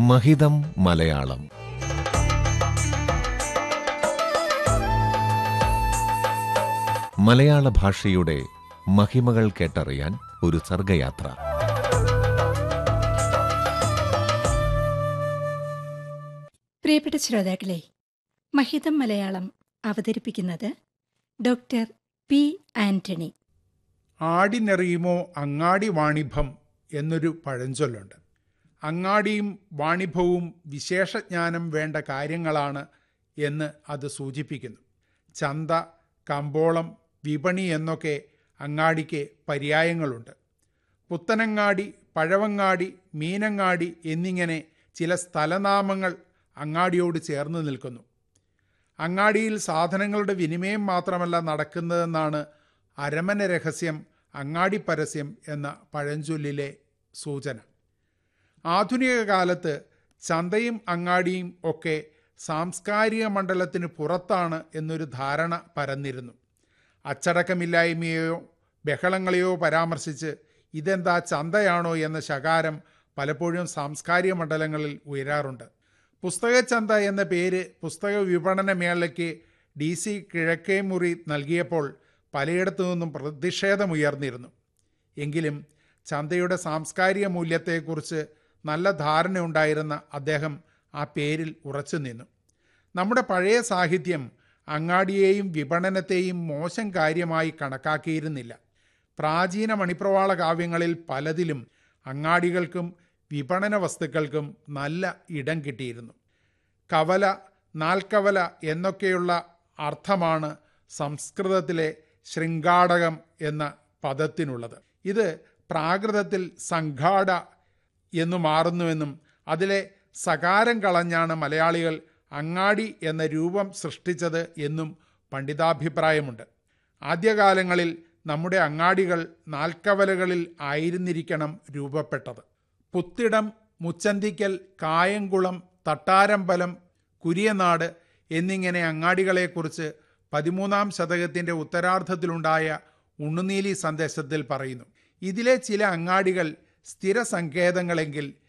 മഹിതം മലയാളം മലയാള ഭാഷയുടെ മഹിമകൾ കേട്ടറിയാൻ ഒരു സർഗയാത്ര പ്രിയപ്പെട്ട ശ്രോതാക്കളെ മഹിതം മലയാളം അവതരിപ്പിക്കുന്നത് ഡോക്ടർ പി ആന്റണി ആടിനെറിയുമോ അങ്ങാടി വാണിഭം എന്നൊരു പഴഞ്ചൊല്ലുണ്ട് അങ്ങാടിയും വാണിഭവും വിശേഷജ്ഞാനം വേണ്ട കാര്യങ്ങളാണ് എന്ന് അത് സൂചിപ്പിക്കുന്നു ചന്ത കമ്പോളം വിപണി എന്നൊക്കെ അങ്ങാടിക്ക് പര്യായങ്ങളുണ്ട് പുത്തനങ്ങാടി പഴവങ്ങാടി മീനങ്ങാടി എന്നിങ്ങനെ ചില സ്ഥലനാമങ്ങൾ അങ്ങാടിയോട് ചേർന്ന് നിൽക്കുന്നു അങ്ങാടിയിൽ സാധനങ്ങളുടെ വിനിമയം മാത്രമല്ല നടക്കുന്നതെന്നാണ് അരമന രഹസ്യം അങ്ങാടി പരസ്യം എന്ന പഴഞ്ചൊല്ലിലെ സൂചന ആധുനിക കാലത്ത് ചന്തയും അങ്ങാടിയും ഒക്കെ സാംസ്കാരിക മണ്ഡലത്തിന് പുറത്താണ് എന്നൊരു ധാരണ പരന്നിരുന്നു അച്ചടക്കമില്ലായ്മയെയോ ബഹളങ്ങളെയോ പരാമർശിച്ച് ഇതെന്താ ചന്തയാണോ എന്ന ശകാരം പലപ്പോഴും സാംസ്കാരിക മണ്ഡലങ്ങളിൽ ഉയരാറുണ്ട് പുസ്തകച്ചന്ത എന്ന പേര് പുസ്തക വിപണന മേളയ്ക്ക് ഡി സി കിഴക്കേമുറി നൽകിയപ്പോൾ പലയിടത്തു നിന്നും പ്രതിഷേധമുയർന്നിരുന്നു എങ്കിലും ചന്തയുടെ സാംസ്കാരിക മൂല്യത്തെക്കുറിച്ച് നല്ല ധാരണയുണ്ടായിരുന്ന അദ്ദേഹം ആ പേരിൽ ഉറച്ചു നിന്നു നമ്മുടെ പഴയ സാഹിത്യം അങ്ങാടിയെയും വിപണനത്തെയും മോശം കാര്യമായി കണക്കാക്കിയിരുന്നില്ല പ്രാചീന മണിപ്രവാള കാവ്യങ്ങളിൽ പലതിലും അങ്ങാടികൾക്കും വിപണന വസ്തുക്കൾക്കും നല്ല ഇടം കിട്ടിയിരുന്നു കവല നാൽക്കവല എന്നൊക്കെയുള്ള അർത്ഥമാണ് സംസ്കൃതത്തിലെ ശൃംഗാടകം എന്ന പദത്തിനുള്ളത് ഇത് പ്രാകൃതത്തിൽ സംഘാട എന്നു മാറുന്നുവെന്നും അതിലെ സകാരം കളഞ്ഞാണ് മലയാളികൾ അങ്ങാടി എന്ന രൂപം സൃഷ്ടിച്ചത് എന്നും പണ്ഡിതാഭിപ്രായമുണ്ട് ആദ്യകാലങ്ങളിൽ നമ്മുടെ അങ്ങാടികൾ നാൽക്കവലകളിൽ ആയിരുന്നിരിക്കണം രൂപപ്പെട്ടത് പുത്തിടം മുച്ചന്തിക്കൽ കായംകുളം തട്ടാരമ്പലം കുരിയനാട് എന്നിങ്ങനെ അങ്ങാടികളെക്കുറിച്ച് പതിമൂന്നാം ശതകത്തിൻ്റെ ഉത്തരാർദ്ധത്തിലുണ്ടായ ഉണ്ണുനീലി സന്ദേശത്തിൽ പറയുന്നു ഇതിലെ ചില അങ്ങാടികൾ സ്ഥിര സങ്കേതങ്ങളെങ്കിൽ